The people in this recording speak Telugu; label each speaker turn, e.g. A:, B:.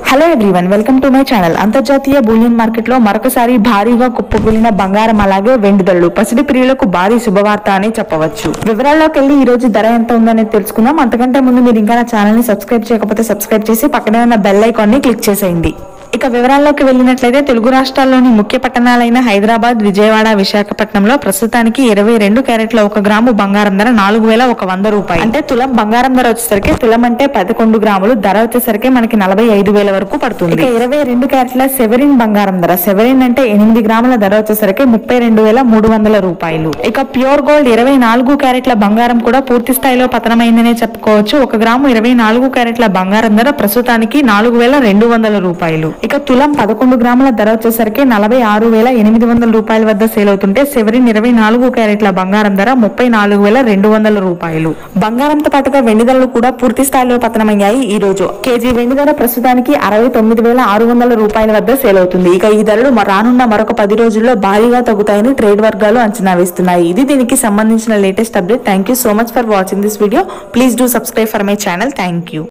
A: hello everyone welcome to my channel అంతర్జాతీయ బులియన్ మార్కెట్ లో మరొకసారి భారీగా కుప్పకూలిన బంగారం అలాగే వెండి ధరలు పసిడి ప్రియులకు భారీ శుభవార్త అని చెప్పవచ్చు వివరాల్లోకి వెళ్ళి ఈ రోజు ధర ఎంత ఉందనేది తెలుసుకుందాం అంతకంటే ముందు మీరు ఇంకా నా ఛానల్ ని సబ్స్క్రైబ్ చేయకపోతే సబ్స్క్రైబ్ చేసి పక్కనే ఉన్న బెల్ ఐకాన్ ని క్లిక్ చేసేయండి ఇక వివరాల్లోకి వెళ్ళినట్లయితే తెలుగు రాష్ట్రాల్లోని ముఖ్య పట్టణాలైన హైదరాబాద్ విజయవాడ విశాఖపట్నంలో ప్రస్తుతానికి ఇరవై రెండు క్యారెట్ల ఒక గ్రాము బంగారం ధర నాలుగు వేల ఒక వంద రూపాయలు అంటే తులం బంగారం ధర వచ్చేసరికి తులం అంటే పదకొండు గ్రాములు ధర వచ్చేసరికి మనకి నలభై ఐదు వేల వరకు పడుతుంది ఇక ఇరవై రెండు క్యారెట్ల సెవెరిన్ బంగారం ధర సెవెరిన్ అంటే ఎనిమిది గ్రాముల ధర వచ్చేసరికి ముప్పై రెండు వేల మూడు వందల రూపాయలు ఇక ప్యూర్ గోల్డ్ ఇరవై నాలుగు క్యారెట్ల బంగారం కూడా పూర్తి స్థాయిలో పతనమైందనే చెప్పుకోవచ్చు ఒక గ్రాము ఇరవై నాలుగు క్యారెట్ల బంగారం ధర ప్రస్తుతానికి నాలుగు వేల రెండు వందల రూపాయలు ఇక తులం పదకొండు గ్రాముల ధర వచ్చేసరికి నలభై ఆరు వేల ఎనిమిది వందల రూపాయల వద్ద సేల్ అవుతుంటే సెవెరిన్ ఇరవై నాలుగు క్యారెట్ల బంగారం ధర ముప్పై నాలుగు వేల రెండు వందల రూపాయలు బంగారంతో పాటుగా వెండి ధరలు కూడా పూర్తి స్థాయిలో పతనమయ్యాయి ఈ రోజు కేజీ వెండి ధర ప్రస్తుతానికి అరవై తొమ్మిది వేల ఆరు వందల రూపాయల వద్ద సేల్ అవుతుంది ఇక ఈ ధరలు మ- రానున్న మరొక పది రోజుల్లో భారీగా తగ్గుతాయని ట్రేడ్ వర్గాలు అంచనా వేస్తున్నాయి ఇది దీనికి సంబంధించిన latest update thank you so much for watching this video please do subscribe for my channel thank you